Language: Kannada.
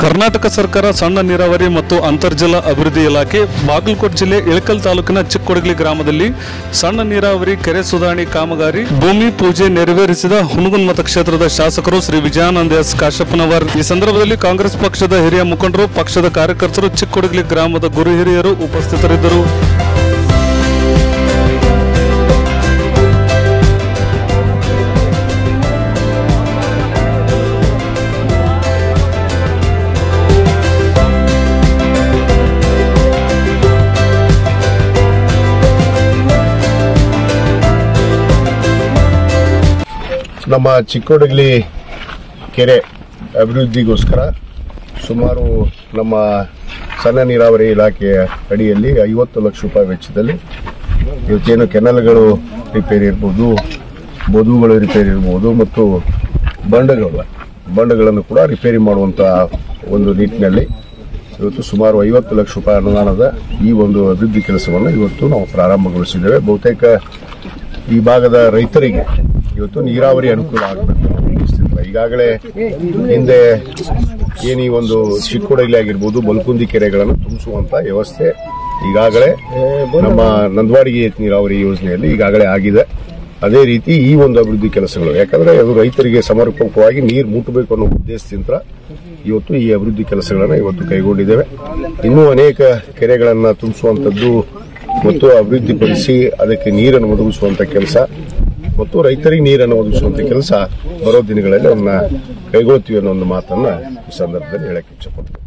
ಕರ್ನಾಟಕ ಸರ್ಕಾರ ಸಣ್ಣ ನೀರಾವರಿ ಮತ್ತು ಅಂತರ್ಜಲ ಅಭಿವೃದ್ಧಿ ಇಲಾಖೆ ಬಾಗಲಕೋಟೆ ಜಿಲ್ಲೆ ಇಳಕಲ್ ತಾಲೂಕಿನ ಚಿಕ್ಕೊಡಗಲಿ ಗ್ರಾಮದಲ್ಲಿ ಸಣ್ಣ ನೀರಾವರಿ ಕೆರೆ ಸುಧಾರಣೆ ಕಾಮಗಾರಿ ಭೂಮಿ ಪೂಜೆ ನೆರವೇರಿಸಿದ ಹುನಗುನ್ ಮತಕ್ಷೇತ್ರದ ಶಾಸಕರು ಶ್ರೀ ವಿಜಯಾನಂದ ಎಸ್ ಕಾಶಪ್ಪನವರ್ ಈ ಸಂದರ್ಭದಲ್ಲಿ ಕಾಂಗ್ರೆಸ್ ಪಕ್ಷದ ಹಿರಿಯ ಮುಖಂಡರು ಪಕ್ಷದ ಕಾರ್ಯಕರ್ತರು ಚಿಕ್ಕೊಡಗಲಿ ಗ್ರಾಮದ ಗುರು ಹಿರಿಯರು ಉಪಸ್ಥಿತರಿದ್ದರು ನಮ್ಮ ಚಿಕ್ಕೋಡಗಲಿ ಕೆರೆ ಅಭಿವೃದ್ಧಿಗೋಸ್ಕರ ಸುಮಾರು ನಮ್ಮ ಸಣ್ಣ ನೀರಾವರಿ ಇಲಾಖೆಯ ಅಡಿಯಲ್ಲಿ ಐವತ್ತು ಲಕ್ಷ ರೂಪಾಯಿ ವೆಚ್ಚದಲ್ಲಿ ಇವತ್ತೇನು ಕೆನಲ್ಗಳು ರಿಪೇರಿ ಇರ್ಬೋದು ಬದುಗಳು ರಿಪೇರಿ ಇರ್ಬೋದು ಮತ್ತು ಬಂಡಗಳು ಬಂಡಗಳನ್ನು ಕೂಡ ರಿಪೇರಿ ಮಾಡುವಂಥ ಒಂದು ನಿಟ್ಟಿನಲ್ಲಿ ಇವತ್ತು ಸುಮಾರು ಐವತ್ತು ಲಕ್ಷ ರೂಪಾಯಿ ಅನುದಾನದ ಈ ಒಂದು ಅಭಿವೃದ್ಧಿ ಕೆಲಸವನ್ನು ಇವತ್ತು ನಾವು ಪ್ರಾರಂಭಗೊಳಿಸಿದ್ದೇವೆ ಬಹುತೇಕ ಈ ಭಾಗದ ರೈತರಿಗೆ ಇವತ್ತು ನೀರಾವರಿ ಅನುಕೂಲ ಆಗಬೇಕು ಅನ್ನೋ ಉದ್ದೇಶದಿಂದ ಈಗಾಗಲೇ ಹಿಂದೆ ಏನು ಈ ಒಂದು ಚಿಕ್ಕೋಡಲ್ಲಿ ಆಗಿರ್ಬೋದು ಬಲ್ಕುಂದಿ ಕೆರೆಗಳನ್ನು ತುಂಬಿಸುವಂತ ವ್ಯವಸ್ಥೆ ಈಗಾಗಲೇ ನಮ್ಮ ನಂದವಾಡಿಗೆ ನೀರಾವರಿ ಯೋಜನೆಯಲ್ಲಿ ಈಗಾಗಲೇ ಆಗಿದೆ ಅದೇ ರೀತಿ ಈ ಒಂದು ಅಭಿವೃದ್ಧಿ ಕೆಲಸಗಳು ಯಾಕಂದ್ರೆ ಅದು ರೈತರಿಗೆ ಸಮರ್ಪಕವಾಗಿ ನೀರು ಮುಟ್ಟಬೇಕು ಅನ್ನೋ ಉದ್ದೇಶದಿಂದ ಇವತ್ತು ಈ ಅಭಿವೃದ್ಧಿ ಕೆಲಸಗಳನ್ನು ಇವತ್ತು ಕೈಗೊಂಡಿದ್ದೇವೆ ಇನ್ನೂ ಅನೇಕ ಕೆರೆಗಳನ್ನು ತುಂಬಿಸುವಂಥದ್ದು ಮತ್ತು ಅಭಿವೃದ್ಧಿಪಡಿಸಿ ಅದಕ್ಕೆ ನೀರನ್ನು ಒದಗಿಸುವಂತ ಕೆಲಸ ಮತ್ತು ರೈತರಿಗೆ ನೀರನ್ನು ಒದಗಿಸುವಂತ ಕೆಲಸ ಬರೋ ದಿನಗಳಲ್ಲಿ ಅವನ್ನ ಕೈಗೊಳ್ತೀವಿ ಅನ್ನೋ ಒಂದು ಮಾತನ್ನ ಈ ಸಂದರ್ಭದಲ್ಲಿ ಹೇಳಕ್ಕೆ ಇಚ್ಛಪಡ್ತೀನಿ